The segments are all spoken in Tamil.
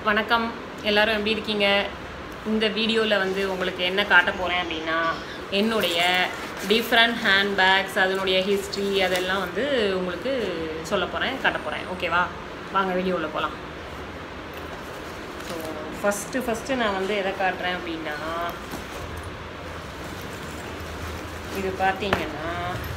வணக்கம் எல்லாரும் எப்படி இருக்கீங்க இந்த வீடியோவில் வந்து உங்களுக்கு என்ன காட்ட போகிறேன் அப்படின்னா என்னுடைய டிஃப்ரெண்ட் ஹேண்ட்பேக்ஸ் அதனுடைய ஹிஸ்ட்ரி அதெல்லாம் வந்து உங்களுக்கு சொல்ல போகிறேன் காட்ட போகிறேன் ஓகேவா வாங்க வீடியோவில் போகலாம் ஸோ ஃபஸ்ட்டு ஃபஸ்ட்டு நான் வந்து எதை காட்டுறேன் அப்படின்னா இது பார்த்தீங்கன்னா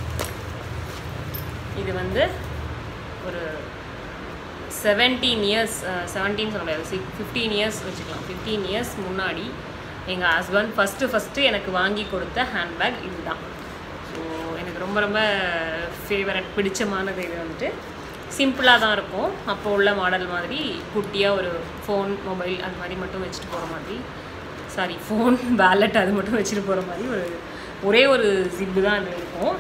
இது வந்து ஒரு செவன்டீன் இயர்ஸ் செவன்டீன் சொல்ல முடியாது சிக் ஃபிஃப்டீன் இயர்ஸ் வச்சுக்கலாம் ஃபிஃப்டீன் இயர்ஸ் முன்னாடி எங்கள் ஹஸ்பண்ட் ஃபஸ்ட்டு ஃபஸ்ட்டு எனக்கு வாங்கி கொடுத்த ஹேண்ட்பேக் இதுதான் ஸோ எனக்கு ரொம்ப ரொம்ப ஃபேவரட் பிடிச்சமானது இது வந்துட்டு சிம்பிளாக தான் இருக்கும் அப்போ உள்ள மாடல் மாதிரி குட்டியாக ஒரு ஃபோன் மொபைல் அது மாதிரி மட்டும் வச்சுட்டு போகிற மாதிரி சாரி ஃபோன் பேலட் அது மட்டும் வச்சுட்டு போகிற மாதிரி ஒரு ஒரே ஒரு ஜிப்பு தான் இது இருக்கும்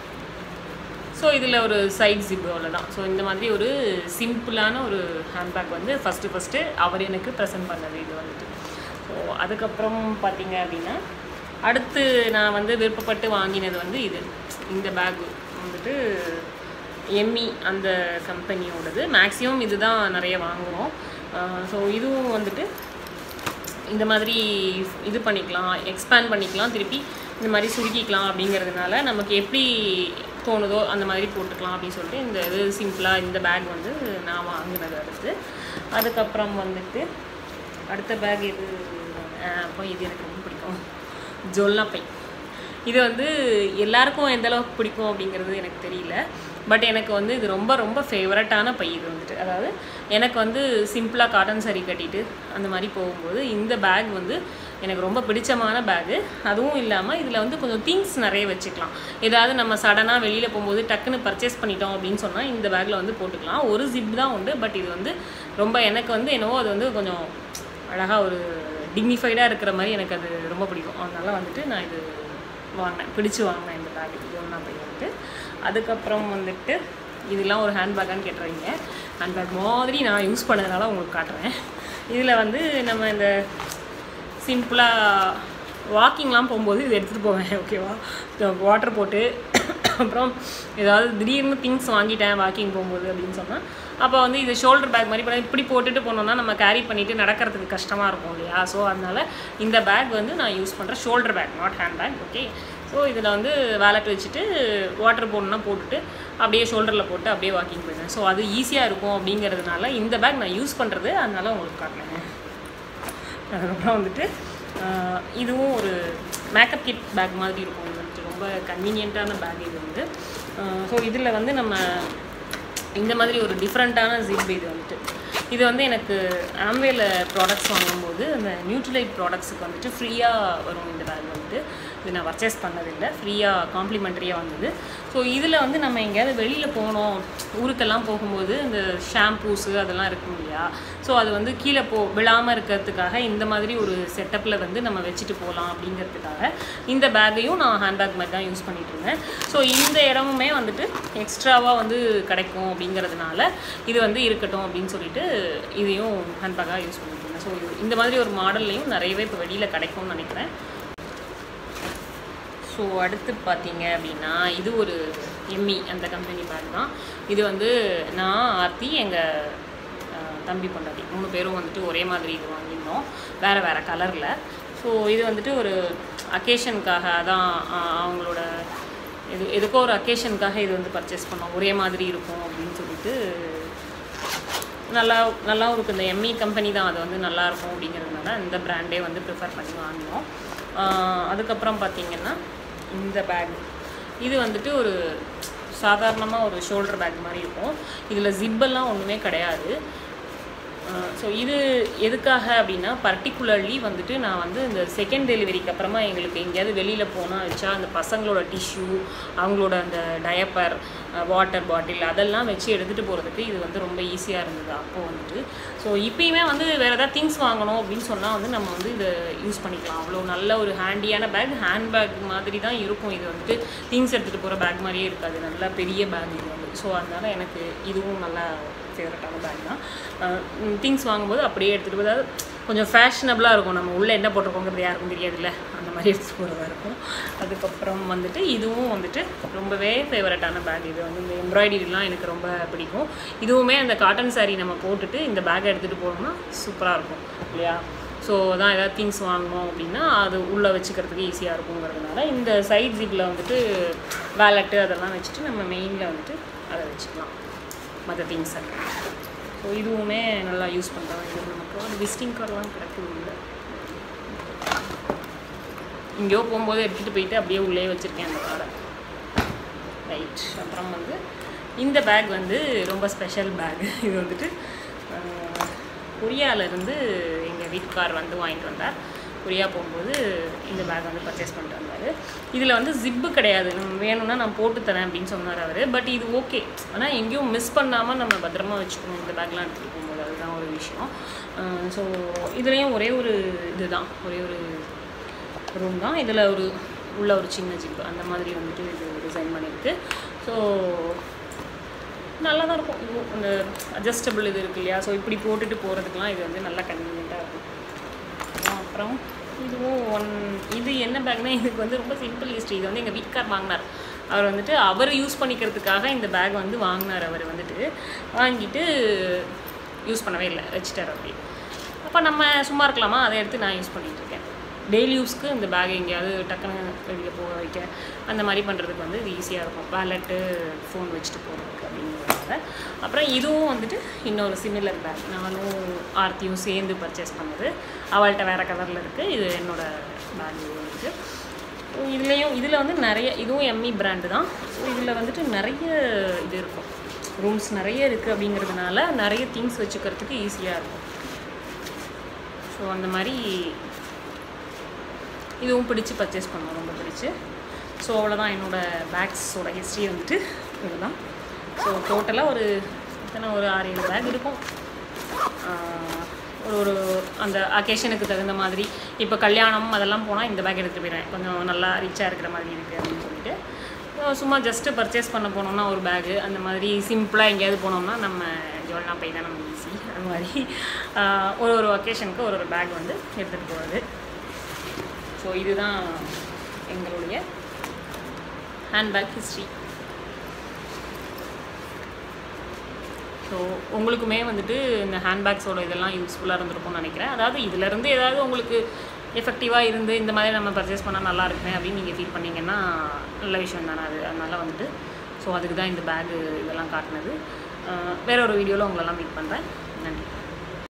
ஸோ இதில் ஒரு சைட் ஜிப் அவ்வளோதான் ஸோ இந்த மாதிரி ஒரு சிம்பிளான ஒரு ஹேண்ட்பேக் வந்து ஃபஸ்ட்டு ஃபஸ்ட்டு அவர் எனக்கு ப்ரெசென்ட் பண்ணது இது வந்துட்டு ஸோ அதுக்கப்புறம் பார்த்தீங்க அப்படின்னா அடுத்து நான் வந்து விருப்பப்பட்டு வாங்கினது வந்து இது இந்த பேக் வந்துட்டு எம்மி அந்த கம்பெனியோடது மேக்ஸிமம் இதுதான் நிறைய வாங்குவோம் ஸோ இதுவும் வந்துட்டு இந்த மாதிரி இது பண்ணிக்கலாம் எக்ஸ்பேண்ட் பண்ணிக்கலாம் திருப்பி இந்த மாதிரி சுருக்கிக்கலாம் அப்படிங்கிறதுனால நமக்கு எப்படி தோணுதோ அந்த மாதிரி போட்டுக்கலாம் அப்படின்னு சொல்லிட்டு இந்த இது சிம்பிளாக இந்த பேக் வந்து நான் வாங்கினது அடுத்து அதுக்கப்புறம் வந்துட்டு அடுத்த பேக் எது அப்போ இது எனக்கு ரொம்ப பிடிக்கும் ஜொல்லா பை இது வந்து எல்லாருக்கும் எந்த அளவுக்கு பிடிக்கும் அப்படிங்கிறது எனக்கு தெரியல பட் எனக்கு வந்து இது ரொம்ப ரொம்ப ஃபேவரட்டான பை இது வந்துட்டு அதாவது எனக்கு வந்து சிம்பிளாக காட்டன் சரி கட்டிட்டு அந்த மாதிரி போகும்போது இந்த பேக் வந்து எனக்கு ரொம்ப பிடிச்சமான பேகு அதுவும் இல்லாமல் இதில் வந்து கொஞ்சம் திங்ஸ் நிறைய வச்சுக்கலாம் ஏதாவது நம்ம சடனாக வெளியில் போகும்போது டக்குன்னு பர்ச்சேஸ் பண்ணிட்டோம் அப்படின்னு சொன்னால் இந்த பேக்கில் வந்து போட்டுக்கலாம் ஒரு ஜிப் தான் உண்டு பட் இது வந்து ரொம்ப எனக்கு வந்து என்னவோ அது வந்து கொஞ்சம் அழகாக ஒரு டிக்னிஃபைடாக இருக்கிற மாதிரி எனக்கு அது ரொம்ப பிடிக்கும் அதனால் வந்துட்டு நான் இது வாங்கினேன் பிடிச்சு வாங்கினேன் இந்த பேக் இது ஒன்றா போய் வந்துட்டு அதுக்கப்புறம் வந்துட்டு இதெல்லாம் ஒரு ஹேண்ட்பேக்கான்னு கேட்டுறீங்க ஹேண்ட்பேக் மாதிரி நான் யூஸ் பண்ணதுனால உங்களுக்கு காட்டுறேன் இதில் வந்து நம்ம இந்த சிம்பிளாக வாக்கிங்லாம் போகும்போது இது எடுத்துகிட்டு போவேன் ஓகேவா வாட்டர் போட்டு அப்புறம் ஏதாவது திடீர்னு திங்ஸ் வாங்கிட்டேன் வாக்கிங் போகும்போது அப்படின்னு சொன்னால் அப்போ வந்து இது ஷோல்டர் பேக் மாதிரி பண்ண இப்படி போட்டுட்டு போனோம்னா நம்ம கேரி பண்ணிவிட்டு நடக்கிறதுக்கு கஷ்டமாக இருக்கும் இல்லையா ஸோ அதனால் இந்த பேக் வந்து நான் யூஸ் பண்ணுறேன் shoulder bag not hand bag okay so இதில் வந்து வேலட் வச்சுட்டு வாட்டர் போடணுன்னா போட்டுட்டு அப்படியே ஷோல்டரில் போட்டு அப்படியே வாக்கிங் போயிடுவேன் ஸோ அது ஈஸியாக இருக்கும் அப்படிங்கிறதுனால இந்த பேக் நான் யூஸ் பண்ணுறது அதனால உங்களுக்கு காட்டுறேன் அதுக்கப்புறம் வந்துட்டு இதுவும் ஒரு மேக்கப் கிட் பேக் மாதிரி இருக்கும் இது வந்துட்டு ரொம்ப கன்வீனியண்ட்டான பேக் இது வந்து ஸோ இதில் வந்து நம்ம இந்த மாதிரி ஒரு டிஃப்ரெண்ட்டான ஜிப் இது வந்துட்டு இது வந்து எனக்கு ஆம்வேல ப்ராடக்ட்ஸ் வாங்கும்போது அந்த நியூட்ரலைட் ப்ராடக்ட்ஸுக்கு வந்துட்டு ஃப்ரீயாக வரும் இந்த பேக் வந்துட்டு இது நான் பர்ச்சேஸ் பண்ணதில்லை ஃப்ரீயாக காம்ப்ளிமெண்ட்ரியாக வந்தது ஸோ இதில் வந்து நம்ம எங்கேயாவது வெளியில் போனோம் ஊருக்கெல்லாம் போகும்போது இந்த ஷாம்பூஸு அதெல்லாம் இருக்கும் இல்லையா ஸோ அது வந்து கீழே போ விழாமல் இருக்கிறதுக்காக இந்த மாதிரி ஒரு செட்டப்பில் வந்து நம்ம வச்சுட்டு போகலாம் அப்படிங்கிறதுக்காக இந்த பேக்கையும் நான் ஹேண்ட்பேக் மாதிரி தான் யூஸ் பண்ணிகிட்டு இருந்தேன் ஸோ இந்த இடமுமே வந்துட்டு எக்ஸ்ட்ராவாக வந்து கிடைக்கும் அப்படிங்கிறதுனால இது வந்து இருக்கட்டும் அப்படின்னு சொல்லிட்டு இதையும் ஹேண்ட்பேக்காக யூஸ் பண்ணிட்டு இருந்தேன் ஸோ இந்த மாதிரி ஒரு மாடல்லையும் நிறையவே இப்போ வெளியில் கிடைக்கும்னு நினைக்கிறேன் ஸோ அடுத்து பார்த்தீங்க அப்படின்னா இது ஒரு எம்மி அந்த கம்பெனி பேக் தான் இது வந்து நான் ஆர்த்தி எங்கள் தம்பி பொண்டாட்டி மூணு பேரும் வந்துட்டு ஒரே மாதிரி இது வாங்கியிருந்தோம் வேறு வேறு கலரில் ஸோ இது வந்துட்டு ஒரு அக்கேஷனுக்காக தான் அவங்களோட இது எதுக்கோ ஒரு அக்கேஷனுக்காக இது வந்து பர்ச்சேஸ் பண்ணோம் ஒரே மாதிரி இருக்கும் அப்படின்னு சொல்லிட்டு நல்லா நல்லாவும் இருக்கும் இந்த எம்இ கம்பெனி தான் அது வந்து நல்லாயிருக்கும் அப்படிங்கிறதுனால இந்த ப்ராண்டே வந்து ப்ரிஃபர் பண்ணி வாங்கினோம் அதுக்கப்புறம் பார்த்திங்கன்னா இந்த பேக் இது வந்துட்டு ஒரு சாதாரணமாக ஒரு ஷோல்டர் பேக் மாதிரி இருக்கும் இதில் ஜிப்பெல்லாம் ஒன்றுமே கிடையாது ஸோ இது எதுக்காக அப்படின்னா பர்டிகுலர்லி வந்துட்டு நான் வந்து இந்த செகண்ட் டெலிவரிக்கு அப்புறமா எங்களுக்கு எங்கேயாவது வெளியில் போனால் வச்சா அந்த பசங்களோட டிஷ்யூ அவங்களோட அந்த டயப்பர் வாட்டர் பாட்டில் அதெல்லாம் வச்சு எடுத்துகிட்டு போகிறதுக்கு இது வந்து ரொம்ப ஈஸியாக இருந்தது அப்போது வந்துட்டு ஸோ இப்போயுமே வந்து வேறு ஏதாவது திங்ஸ் வாங்கணும் அப்படின்னு சொன்னால் வந்து நம்ம வந்து இதை யூஸ் பண்ணிக்கலாம் அவ்வளோ நல்ல ஒரு ஹேண்டியான பேக் ஹேண்ட் பேக் மாதிரி தான் இருக்கும் இது வந்துட்டு திங்ஸ் எடுத்துகிட்டு போகிற பேக் மாதிரியே இருக்காது நல்ல பெரிய பேக் இது வந்து ஸோ அதனால் எனக்கு இதுவும் நல்லா ஃபேவரட்டான பேக் தான் திங்ஸ் வாங்கும்போது அப்படியே எடுத்துகிட்டு போய் அதாவது கொஞ்சம் ஃபேஷனபிளாக இருக்கும் நம்ம உள்ளே என்ன போட்டிருக்கோங்கிறது யாருக்கும் தெரியாதுல்ல அந்த மாதிரி எடுத்து போகிறதா இருக்கும் அதுக்கப்புறம் வந்துட்டு இதுவும் வந்துட்டு ரொம்பவே ஃபேவரட்டான பேக் இது வந்து இந்த எம்ப்ராய்டரிலாம் எனக்கு ரொம்ப பிடிக்கும் இதுவுமே அந்த காட்டன் saree நம்ம போட்டுட்டு இந்த பேக்கை எடுத்துகிட்டு போனோம்னா சூப்பராக இருக்கும் இல்லையா ஸோ அதான் ஏதாவது திங்ஸ் வாங்கணும் அப்படின்னா அது உள்ளே வச்சுக்கிறதுக்கு ஈஸியாக இருக்குங்கிறதுனால இந்த சைட் ஜிப்பில் வந்துட்டு வேலெட்டு அதெல்லாம் வச்சுட்டு நம்ம மெயினில் வந்துட்டு அதை வச்சுக்கலாம் மற்ற திங்ஸை ஸோ இதுவுமே நல்லா யூஸ் பண்ணுறோம் இது நமக்கு ஒரு விசிட்டிங் கார்டெலாம் கிடைக்குது இல்லை எங்கேயோ போகும்போது எடுத்துகிட்டு போயிட்டு அப்படியே உள்ளே வச்சுருக்கேன் அந்த காரை ரைட் அப்புறம் வந்து இந்த பேக் வந்து ரொம்ப ஸ்பெஷல் பேக் இது வந்துட்டு அஹ், கொரியாவிலேருந்து எங்கள் வீட்டுக்கார் வந்து வாங்கிட்டு வந்தார் கொரியா போகும்போது இந்த பேக் வந்து பர்ச்சேஸ் பண்ணிட்டு வந்தார் இதில் வந்து ஜிப்பு கிடையாது நம்ம வேணும்னா நான் போட்டு தரேன் அப்படின்னு சொன்னார் அவர் பட் இது ஓகே ஆனால் எங்கேயும் மிஸ் பண்ணாமல் நம்ம பத்திரமா வச்சுக்கணும் இந்த பேக்லாம் எடுத்துகிட்டு போகும்போது அதுதான் ஒரு விஷயம் ஸோ இதுலேயும் ஒரே ஒரு இதுதான் ஒரே ஒரு ரூம் தான் இதில் ஒரு உள்ள ஒரு சின்ன ஜிப்பு அந்த மாதிரி வந்துட்டு இது டிசைன் பண்ணியிருக்கு ஸோ நல்லா தான் இருக்கும் இதுவும் அந்த அட்ஜஸ்டபிள் இது இருக்கு இல்லையா ஸோ இப்படி போட்டுட்டு போகிறதுக்குலாம் இது வந்து நல்லா கன்வீனியண்ட்டாக இருக்கும் அப்புறம் இதுவும் ஒன் இது என்ன பேக்னா இதுக்கு வந்து ரொம்ப சிம்பிள் ஹிஸ்ட்ரி இது வந்து எங்கள் வீட்டுக்கார் வாங்கினார் அவர் வந்துட்டு அவர் யூஸ் பண்ணிக்கிறதுக்காக இந்த பேக் வந்து வாங்கினார் அவர் வந்துட்டு வாங்கிட்டு யூஸ் பண்ணவே இல்லை வச்சுட்டார் அப்படி அப்போ நம்ம சும்மா இருக்கலாமா அதை எடுத்து நான் யூஸ் பண்ணிகிட்டு இருக்கேன் டெய்லி யூஸ்க்கு இந்த பேக் எங்கேயாவது டக்குன்னு வெளியில் போக வைக்க அந்த மாதிரி பண்ணுறதுக்கு வந்து இது ஈஸியாக இருக்கும் வேலெட்டு ஃபோன் வச்சுட்டு போகிறதுக்கு அப்படிங்கிறதுனால அப்புறம் இதுவும் வந்துட்டு இன்னொரு சிமிலர் பேக் நானும் ஆர்த்தியும் சேர்ந்து பர்ச்சேஸ் பண்ணது அவள்கிட்ட வேறு கலரில் இருக்குது இது என்னோட பேக் இருக்குது இதுலேயும் இதில் வந்து நிறைய இதுவும் எம்மி பிராண்டு தான் ஸோ இதில் வந்துட்டு நிறைய இது இருக்கும் ரூம்ஸ் நிறைய இருக்குது அப்படிங்கிறதுனால நிறைய திங்ஸ் வச்சுக்கிறதுக்கு ஈஸியாக இருக்கும் ஸோ அந்த மாதிரி இதுவும் பிடிச்சி பர்ச்சேஸ் பண்ணோம் ரொம்ப பிடிச்சி ஸோ அவ்வளோதான் என்னோடய பேக்ஸோட ஹிஸ்ட்ரி வந்துட்டு இதுதான் ஸோ டோட்டலாக ஒரு எத்தனை ஒரு ஆறு ஏழு பேக் இருக்கும் ஆஹ் ஒரு ஒரு அந்த அக்கேஷனுக்கு தகுந்த மாதிரி இப்போ கல்யாணம் அதெல்லாம் போனால் இந்த பேக் எடுத்துகிட்டு போயிடுவேன் கொஞ்சம் நல்லா ரிச்சாக இருக்கிற மாதிரி இருக்குது அப்படின்னு சொல்லிட்டு So, சும்மா ஜஸ்ட்டு பர்ச்சேஸ் பண்ண போனோம்னா ஒரு பேகு அந்த மாதிரி சிம்பிளாக எங்கேயாவது போனோம்னா நம்ம ஜுவல்னா போய் தான் நம்ம ஈஸி அந்த மாதிரி ஆஹ் ஒரு ஒரு ஒகேஷனுக்கு ஒரு ஒரு பேக் வந்து எடுத்துகிட்டு போகிறது ஸோ இதுதான் எங்களுடைய ஹேண்ட்பேக் ஹிஸ்ட்ரி ஸோ உங்களுக்குமே வந்துட்டு இந்த ஹேண்ட்பேக்ஸோட இதெல்லாம் யூஸ்ஃபுல்லாக இருந்திருக்கும்னு நினைக்கிறேன் அதாவது இதுலேருந்து ஏதாவது உங்களுக்கு எஃபெக்டிவாக இருந்து இந்த மாதிரி நம்ம பர்ச்சேஸ் பண்ணால் நல்லா இருக்குமே அப்படின்னு நீங்கள் ஃபீல் பண்ணீங்கன்னா நல்ல விஷயம் தானே அது அதனால் வந்துட்டு ஸோ அதுக்கு தான் இந்த பேகு இதெல்லாம் காட்டினது அஹ் வேற ஒரு வீடியோவில் உங்களெல்லாம் மீட் பண்ணுறேன் நன்றி